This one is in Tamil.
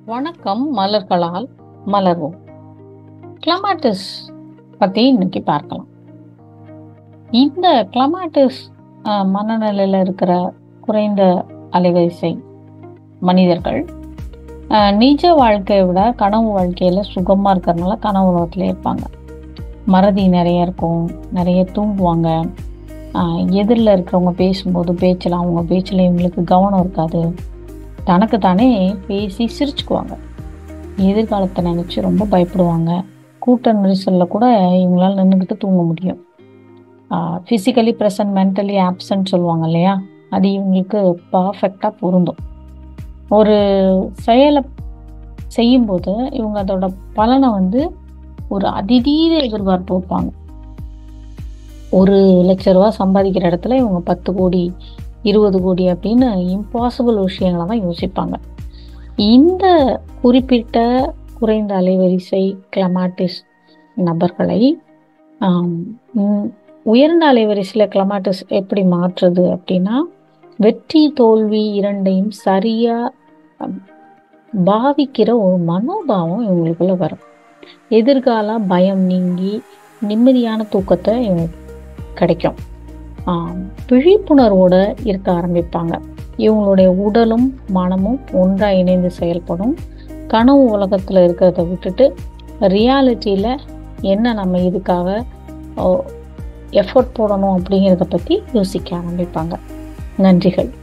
வணக்கம் மலர்களால் மலர்வோம் கிளமாட்டிஸ் பற்றி இன்னைக்கு பார்க்கலாம் இந்த கிளமாட்டிஸ் அஹ், மனநிலையில் இருக்கிற குறைந்த அலைவரிசை மனிதர்கள் அஹ், நிஜ வாழ்க்கையை விட கனவு வாழ்க்கையில் சுகமாக இருக்கிறதுனால கனவு உலகத்துல இருப்பாங்க மறதி நிறைய இருக்கும் நிறைய தூங்குவாங்க எதிரில் இருக்கிறவங்க பேசும்போது பேச்சில் அவங்க பேச்சில் இவங்களுக்கு கவனம் இருக்காது தனக்கு தானே பேசி சிரிச்சுக்குவாங்க எதிர்காலத்தை நினச்சி ரொம்ப பயப்படுவாங்க கூட்ட நெரிசலில் கூட இவங்களால நின்றுக்கிட்டு தூங்க முடியும் ஃபிசிக்கலி ப்ரெசன்ட் மென்டலி ஆப்சன்ட் சொல்லுவாங்க இல்லையா அது இவங்களுக்கு பர்ஃபெக்டாக பொருந்தும் ஒரு செயலை செய்யும்போது இவங்க அதோட பலனை வந்து ஒரு அதிதீத எதிர்பார்ப்பு வைப்பாங்க ஒரு லட்ச ரூபா சம்பாதிக்கிற இடத்துல இவங்க பத்து கோடி இருபது கோடி அப்படின்னு இம்பாசிபிள் விஷயங்களை தான் யோசிப்பாங்க இந்த குறிப்பிட்ட குறைந்த அலைவரிசை கிளமாட்டிஸ் நபர்களை ஆம், ம், உயர்ந்த அலைவரிசையில் கிளமாட்டிஸ் எப்படி மாற்றுறது அப்படின்னா வெற்றி தோல்வி இரண்டையும் சரியா அம், பாவிக்கிற ஒரு மனோபாவம் இவங்களுக்குள்ள வரும் எதிர்கால பயம் நீங்கி நிம்மதியான தூக்கத்தை இவங்களுக்கு கிடைக்கும் ஆம், விழிப்புணர்வோட இருக்க ஆரம்பிப்பாங்க இவங்களுடைய உடலும் மனமும் ஒன்றாக இணைந்து செயல்படும் கனவு உலகத்தில் இருக்கிறத விட்டுட்டு ரியாலிட்டியில் என்ன நம்ம இதுக்காக எஃபோர்ட் போடணும் அப்படிங்கிறத பற்றி யோசிக்க ஆரம்பிப்பாங்க நன்றிகள்